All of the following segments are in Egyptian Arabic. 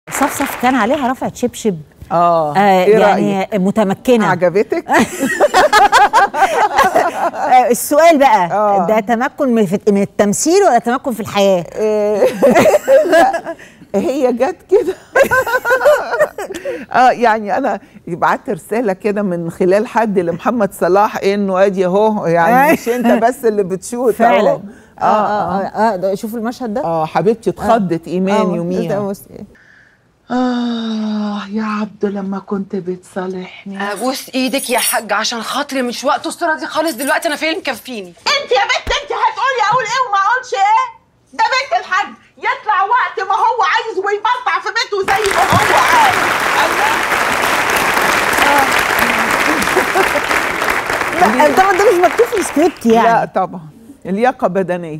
صفصف كان عليها رفعه شبشب اه, آه ايه يعني رايك متمكنه عجبتك آه السؤال بقى آه. ده تمكن من في- من التمثيل ولا تمكن في الحياه إيه، لا هي جت كده اه يعني انا بعت رساله كده من خلال حد لمحمد صلاح انه ادي اهو يعني مش انت بس اللي بتشوت فعلا أهو. اه اه اه, آه ده شوف المشهد ده اه حبيبتي اتخضت ايمان آه، يوميها ده بص- اه يا عبد لما كنت بتصالحني ابوس ايدك يا حاج عشان خاطري مش وقت الصوره دي خالص دلوقتي انا فين مكفيني انت يا بنت انت هتقولي اقول ايه وما اقولش ايه ده بيت الحاج يطلع وقت ما هو عايز ويبطع في بيته زي ما هو عايز لا طبعا ده مش مكتوب في السكريبت لا يعني طبعا اللياقه بدنيه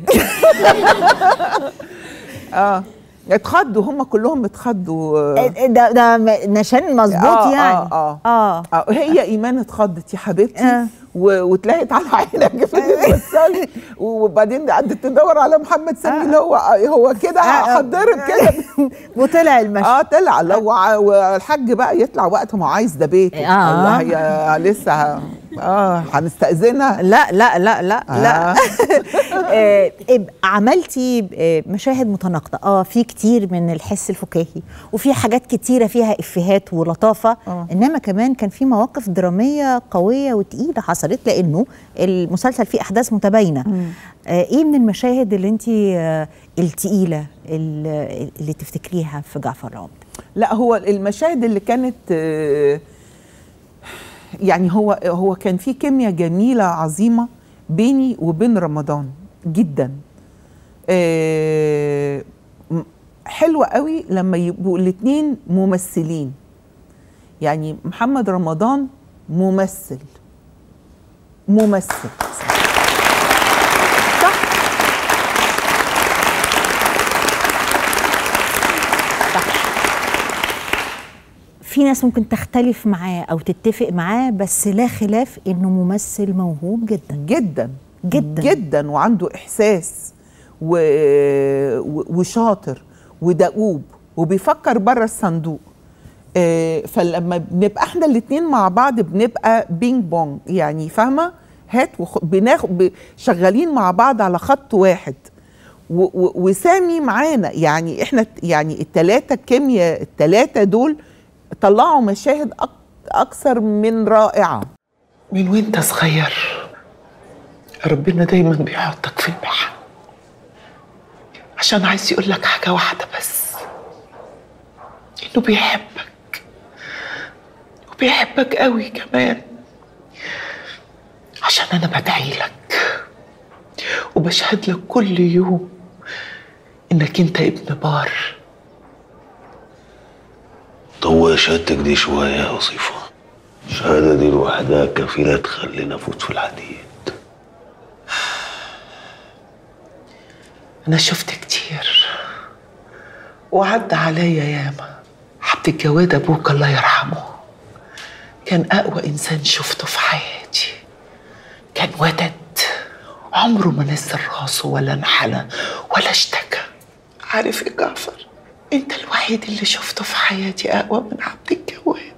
اه اتخضوا هم كلهم اتخضوا آه، ده ده م- نشان مظبوط آه، يعني آه، اه اه هي ايمان اتخضت يا حبيبتي آه. و- واتلهت على عينك في بتبصلي وبعدين قعدت تدور على محمد سامي اللي هو هو كده آه. هتضرب كده وطلع المشهد اه طلع لو ع- والحاج بقى يطلع وقت ما هو عايز ده بيته آه. الله هي لسه ه- اه هنستأذنها لا لا لا لا لا آه. آه، إب- عملتي آه، مشاهد متناقضه اه في كتير من الحس الفكاهي وفي حاجات كتيره فيها افيهات ولطافه آه. انما كمان كان في مواقف دراميه قويه وتقيله حصلت لانه المسلسل فيه احداث متباينه آه، ايه من المشاهد اللي انت التقيله اللي اللي تفتكريها في جعفر العمدة لا هو المشاهد اللي كانت آه، يعني هو هو كان في كيمياء جميله عظيمه بيني وبين رمضان جدا آه، م- حلوه قوي لما يبقوا الاثنين ممثلين يعني محمد رمضان ممثل ممثل صح في ناس ممكن تختلف معاه او تتفق معاه بس لا خلاف انه ممثل موهوب جدا جدا جدا. جدا وعنده احساس و... و- وشاطر ودؤوب وبيفكر بره الصندوق آه، فلما بنبقى احنا الاتنين مع بعض بنبقى بينج بونج يعني فاهمه هات وخ... بناخد ب... شغالين مع بعض على خط واحد و... و... وسامي معانا يعني احنا ت- يعني التلاتة الكيمياء التلاتة دول طلعوا مشاهد أك... اكثر من رائعه من وانت صغير ربنا دايما بيحطك في المحن عشان عايز يقول لك حاجة واحدة بس إنه بيحبك وبيحبك قوي كمان عشان أنا بدعي لك وبشهد لك كل يوم إنك أنت ابن بار طوق شهادتك دي شوية يا وصيفة الشهادة دي لوحدها كفيلة تخلينا نفوت في الحديد أنا شفت كتير وعدى عليا ياما عبد الجواد أبوك الله يرحمه كان أقوى إنسان شفته في حياتي كان ودد عمره ما نزل راسه ولا انحنى ولا اشتكى عارف يا جعفر انت الوحيد اللي شفته في حياتي أقوى من عبد الجواد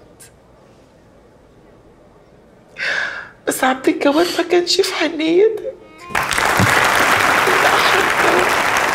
بس عبد الجواد ما كانش في حنيتك لا حتى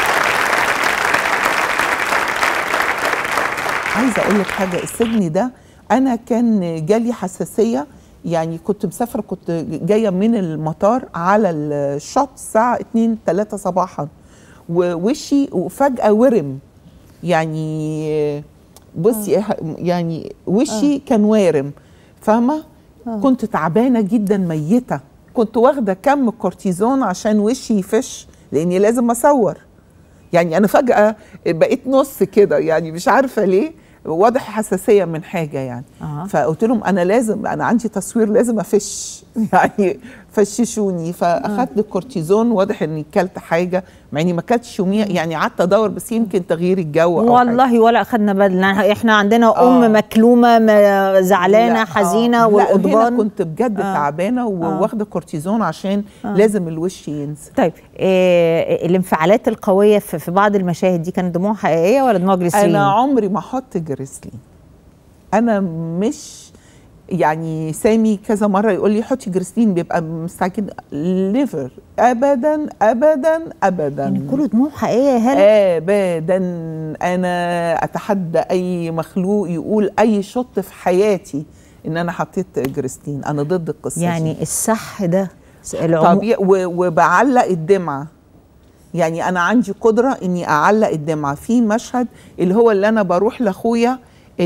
عايزه اقول لك حاجه السجن ده انا كان جالي حساسيه يعني كنت مسافره كنت جايه من المطار على الشط الساعه 2 3 صباحا ووشي وفجاه ورم يعني بصي يعني وشي كان وارم فاهمه كنت تعبانه جدا ميته كنت واخده كم كورتيزون عشان وشي يفش لاني لازم اصور يعني انا فجاه بقيت نص كده يعني مش عارفه ليه واضح حساسيه من حاجه يعني آه. فقلت لهم انا لازم انا عندي تصوير لازم افش يعني فششوني فاخدت كورتيزون واضح اني كلت حاجه مع اني ما كلتش يوميا يعني قعدت ادور بس يمكن تغيير الجو أو حاجة. والله ولا اخدنا بالنا احنا عندنا آه. ام مكلومه م- زعلانه لا، حزينه آه. لا هنا والقضبان كنت بجد آه. تعبانه وواخده كورتيزون عشان لازم الوش ينزل طيب إيه الانفعالات القويه في, في بعض المشاهد دي كانت دموع حقيقيه ولا دموع جليسرين؟ انا عمري ما احط جريسلين انا مش يعني سامي كذا مره يقول لي حطي جريسلين بيبقى مستعجل ليفر ابدا ابدا ابدا يعني كله دموع حقيقيه يا هلا ابدا انا اتحدى اي مخلوق يقول اي شط في حياتي ان انا حطيت جريسلين انا ضد القصه يعني دي. الصح ده العمو... طبيعي و- وبعلق الدمعه يعني انا عندي قدره اني اعلق الدمعه في مشهد اللي هو اللي انا بروح لاخويا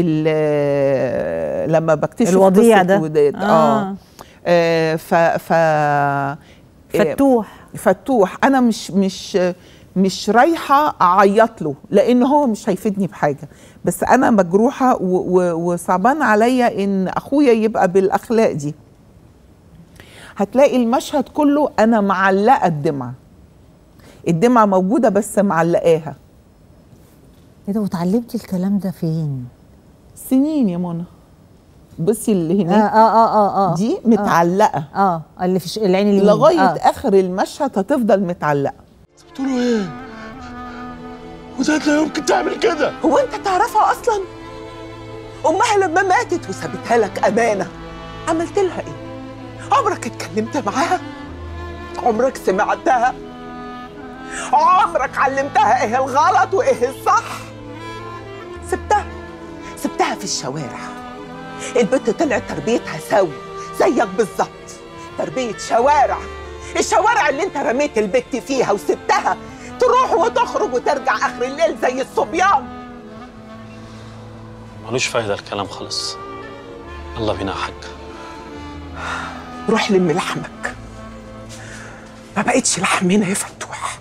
ال- لما بكتشف الوضيع قصة ده. وداد. آه. اه, آه ف ف فتوح فتوح انا مش مش مش رايحه اعيط له لان هو مش هيفيدني بحاجه بس انا مجروحه و- و- وصعبان عليا ان اخويا يبقى بالاخلاق دي هتلاقي المشهد كله انا معلقه الدمعه الدمعه موجوده بس معلقاها ايه ده وتعلمتي الكلام ده فين؟ سنين يا منى بصي اللي اه هناك اه اه اه, آه. دي متعلقه اه اللي في ش- العين اليمين لغايه آه. اخر المشهد هتفضل متعلقه قلت له ايه؟ وده لا يمكن تعمل كده هو انت تعرفها اصلا امها لما ماتت وسابتها لك امانه عملت لها ايه عمرك اتكلمت معاها عمرك سمعتها عمرك علمتها ايه الغلط وايه الصح سبتها سبتها في الشوارع البنت طلعت تربيتها سوي زيك بالظبط تربية شوارع الشوارع اللي انت رميت البت فيها وسبتها تروح وتخرج وترجع اخر الليل زي الصبيان ملوش فايدة الكلام خلص يلا بينا يا حاج روح لم لحمك ما بقتش لحم هنا يا فتوح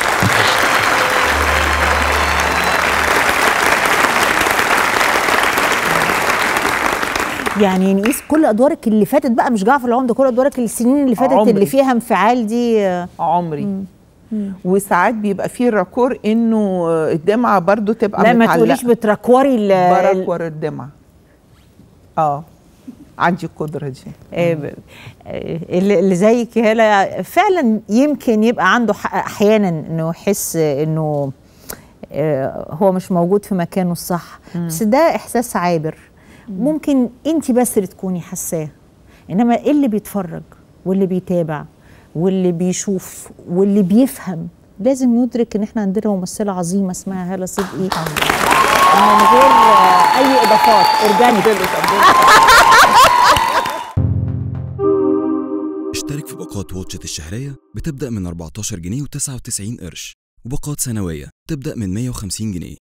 يعني نقيس كل ادوارك اللي فاتت بقى مش جعفر العمده كل ادوارك السنين اللي فاتت عمري. اللي فيها انفعال دي آه، عمري وساعات بيبقى فيه راكور انه الدمعه برضو تبقى لا ما متعلقة. تقوليش بتراكوري ال- ال- براكور الدمعه اه عندي القدره دي آه، ب- آه، اللي اللي زيك يا هلا فعلا يمكن يبقى عنده حق احيانا انه يحس انه آه، هو مش موجود في مكانه الصح بس ده احساس عابر ممكن انت بس اللي تكوني حاساه انما اللي بيتفرج واللي بيتابع واللي بيشوف واللي بيفهم لازم يدرك ان احنا عندنا ممثله عظيمه اسمها هاله صدقي من غير آه، اي اضافات اورجانيك اشترك في باقات واتشت الشهرية بتبدأ من 14 جنيه و99 قرش وباقات سنوية تبدأ من 150 جنيه